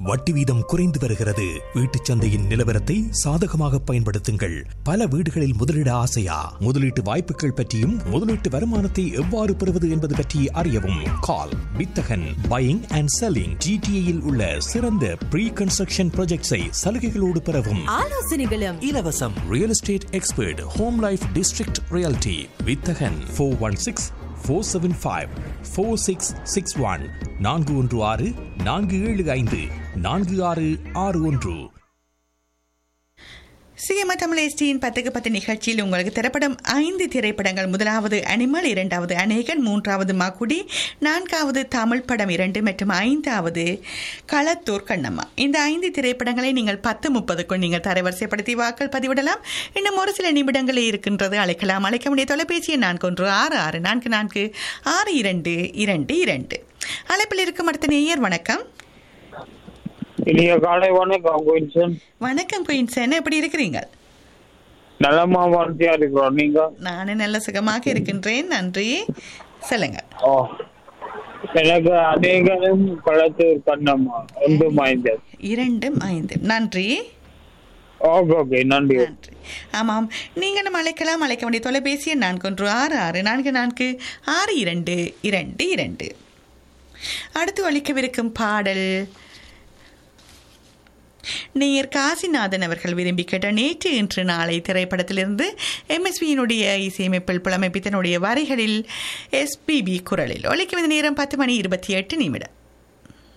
வட்டி வீதம் குறைந்து வருகிறது வீட்டுச் சந்தையின் நிலவரத்தை சாதகமாக பயன்படுத்துங்கள் பல வீடுகளில் முதலீட ஆசையா முதலீட்டு வாய்ப்புகள் பற்றியும் முதலீட்டு வருமானத்தை எவ்வாறு பெறுவது என்பது பற்றி அறியவும் கால் வித்தகன் பையிங் அண்ட் செல்லிங் ஜிடிஏயில் உள்ள சிறந்த ப்ரீ கன்ஸ்ட்ரக்ஷன் ப்ராஜெக்ட்ஸை சலுகைகளோடு பெறவும் ஆலோசனைகளும் இலவசம் real estate expert home life district reality வித்தகன் four one six four seven five four six six one நான்கு ஒன்று ஆறு நான்கு ஏழு ஐந்து நான்கு ஆறு ஆறு ஒன்று சிஎம்ஆ தமிழ் எஸ்டியின் பத்துக்கு பத்து நிகழ்ச்சியில் உங்களுக்கு திரைப்படம் ஐந்து திரைப்படங்கள் முதலாவது அனிமல் இரண்டாவது அநேகன் மூன்றாவது மகுடி நான்காவது தமிழ் படம் இரண்டு மற்றும் ஐந்தாவது களத்தூர் கண்ணம்மா இந்த ஐந்து திரைப்படங்களை நீங்கள் பத்து முப்பதுக்குள் நீங்கள் தரவரிசைப்படுத்தி வாக்கள் பதிவிடலாம் இன்னும் ஒரு சில நிமிடங்களே இருக்கின்றது அழைக்கலாம் அழைக்க முடிய தொலைபேசியை நான்கு ஒன்று ஆறு ஆறு நான்கு நான்கு ஆறு இரண்டு இரண்டு இரண்டு அழைப்பில் இருக்கும் அடுத்த நேயர் வணக்கம் இனிய காலை வணக்கம் குயின்சன் வணக்கம் குயின்சன் எப்படி இருக்கிறீங்க நலமா வார்த்தையா இருக்கிறோம் நீங்க நானும் நல்ல சுகமாக இருக்கின்றேன் நன்றி சொல்லுங்க ஓ எனக்கு அநேகரும் களத்தூர் கண்ணம்மா ஒன்று மைந்தர் இரண்டும் ஐந்து நன்றி ஓகே ஓகே நன்றி நன்றி ஆமாம் நீங்களும் அழைக்கலாம் அழைக்க வேண்டிய தொலைபேசி எண் நான்கு ஒன்று ஆறு ஆறு நான்கு நான்கு ஆறு இரண்டு இரண்டு இரண்டு அடுத்து ஒழிக்கவிருக்கும் பாடல் நேயர் காசிநாதன் அவர்கள் விரும்பி கேட்ட நேற்று இன்று நாளை திரைப்படத்திலிருந்து எம்எஸ்வியினுடைய இசையமைப்பில் புலமைப்பித்தனுடைய வரிகளில் எஸ்பிபி குரலில் ஒழிக்கும் இந்த நேரம் பத்து மணி இருபத்தி எட்டு நிமிடம்